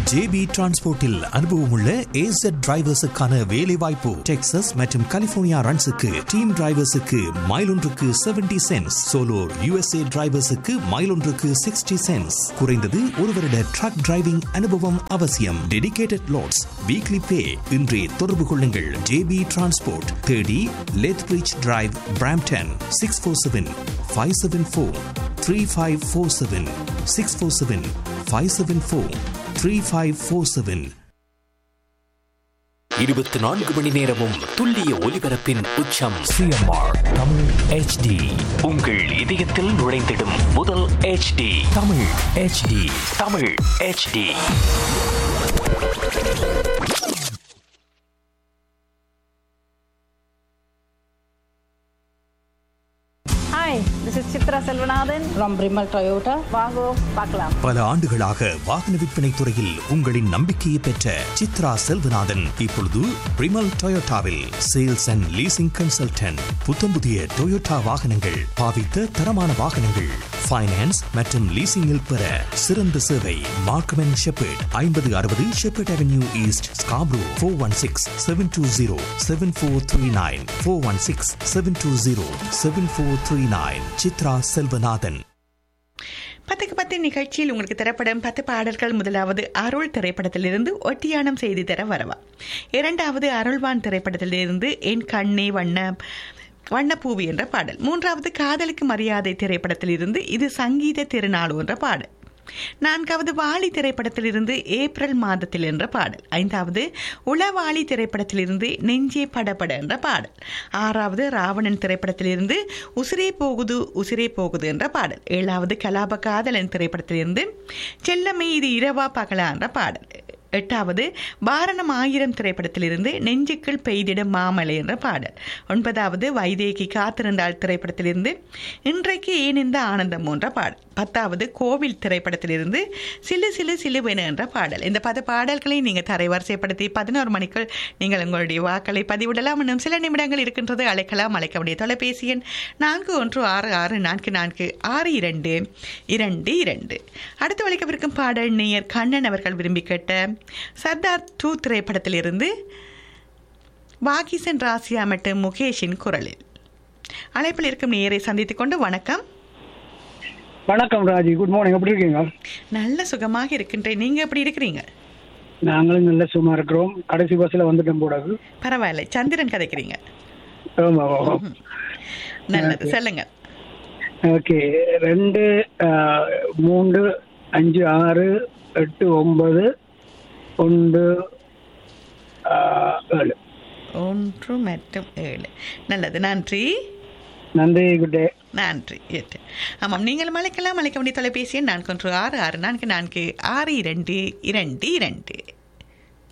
JP டிரான்ஸ்போர்ட்டில் அனுபவமுள்ள ஏசட் டிரைவர்ஸுக்கான வேலை வாய்ப்பு Texas மற்றும் கலிபோர்னியா ரன்ஸுக்கு டீம் டிரைவர்ஸுக்கு மைல் ஒன்றுக்கு செவன்டி சென்ஸ் சோலோ யுஎஸ்ஏ டிரைவர்ஸுக்கு மைல் ஒன்றுக்கு சிக்ஸ்டி சென்ஸ் குறைந்தது ஒரு வருட ட்ரக் டிரைவிங் அனுபவம் அவசியம் டெடிகேட்டட் லோட்ஸ் வீக்லி பே இன்றே தொடர்பு கொள்ளுங்கள் ஜேபி டிரான்ஸ்போர்ட் தேடி Lethbridge drive Brampton six four seven five seven four three five four seven six four seven five seven four three five four seven இருபத்தி நான்கு மணி நேரமும் துல்லிய ஒலிபரப்பின் உச்சம் சிஎம்ஆர் தமிழ் ஹெச்டி உங்கள் இதயத்தில் நுழைந்திடும் முதல் HD Tamil HD Tamil HD hi this is Chitra Selvanathan from Primal Toyota வாங்கோ பார்க்கலாம் பல ஆண்டுகளாக வாகன விற்பனை துறையில் உங்களின் நம்பிக்கையை பெற்ற சித்ரா செல்வநாதன் இப்பொழுது பிரிமல் டொயோட்டாவில் சேல்ஸ் அண்ட் லீசிங் கன்சல்டன்ட் புத்தம்புதிய டொயோட்டா வாகனங்கள் பாவித்த தரமான வாகனங்கள் ஃபைனான்ஸ் மற்றும் லீசிங்கில் பெற சிறந்த சேவை மார்க்கம் அண்ட் ஷெப்பர்ட் ஐம்பது அறுபது Sheppard avenue east Scarborough four one six seven two zero seven four three nine four one six seven two zero seven four three nine Chitra Selvanathan பத்துக்கு பத்து நிகழ்ச்சியில் உங்களுக்கு தரப்படும் பத்து பாடல்கள் முதலாவது அருள் திரைப்படத்திலிருந்து ஒட்டியானம் செய்தி தர வரவா இரண்டாவது அருள்வான் திரைப்படத்திலிருந்து என் கண்ணே வண்ண வண்ணப்பூவி என்ற பாடல் மூன்றாவது காதலுக்கு மரியாதை திரைப்படத்திலிருந்து இது சங்கீத திருநாள் என்ற பாடல் நான்காவது வாலி திரைப்படத்திலிருந்து ஏப்ரல் மாதத்தில் என்ற பாடல் ஐந்தாவது உளவாளி திரைப்படத்திலிருந்து நெஞ்சே படபட என்ற பாடல் ஆறாவது ராவணன் திரைப்படத்திலிருந்து உசிரே போகுது உசிரே போகுது என்ற பாடல் ஏழாவது கலாப காதலன் திரைப்படத்திலிருந்து செல்லமே இது இரவா பகலா என்ற பாடல் எட்டாவது பாரணம் ஆயிரம் திரைப்படத்திலிருந்து நெஞ்சுக்குள் பெய்திடும் மாமலை என்ற பாடல் ஒன்பதாவது வைதேகி காத்திருந்தாள் திரைப்படத்திலிருந்து இன்றைக்கு ஏன் இந்த ஆனந்தம் என்ற பாடல் பத்தாவது கோவில் திரைப்படத்திலிருந்து சிலு சிலு சிலுவென என்ற பாடல் இந்த பத பாடல்களை நீங்கள் தரைவரிசைப்படுத்தி பதினோரு மணிக்குள் நீங்கள் உங்களுடைய வாக்களை பதிவிடலாம் இன்னும் சில நிமிடங்கள் இருக்கின்றது அழைக்கலாம் அழைக்க வேண்டிய தொலைபேசி எண் நான்கு ஒன்று ஆறு ஆறு நான்கு நான்கு ஆறு இரண்டு இரண்டு இரண்டு அடுத்து வழிக்கவிருக்கும் பாடல் நேயர் கண்ணன் அவர்கள் விரும்பி கேட்ட சர்தார் டூ திரைப்படத்திலிருந்து வாகிசன் ராசியா மற்றும் முகேஷின் குரலில் அழைப்பில் இருக்கும் நேயரை சந்தித்துக் கொண்டு வணக்கம் வணக்கம் ராஜி குட் மார்னிங் எப்படி இருக்கீங்க நல்ல சுகமாக இருக்கின்றேன் நீங்க எப்படி இருக்கிறீங்க நாங்களும் நல்ல சும்மா இருக்கிறோம் கடைசி பஸ்ல வந்துட்டோம் போடாது பரவாயில்ல சந்திரன் கதைக்கிறீங்க ஆமா நல்லது சொல்லுங்க ஓகே ரெண்டு ஆஹ், மூன்று அஞ்சு ஆறு எட்டு ஒன்பது ஒன்று ஆஹ், ஏழு ஒன்று மற்றும் ஏழு நல்லது நன்றி நன்றி குட் டே நன்றி எட்டு ஆமாம் நீங்கள் அழைக்கலாம் அழைக்க வேண்டிய தொலைபேசி எண் நான்கு ஒன்று ஆறு ஆறு நான்கு நான்கு ஆறு இரண்டு இரண்டு இரண்டு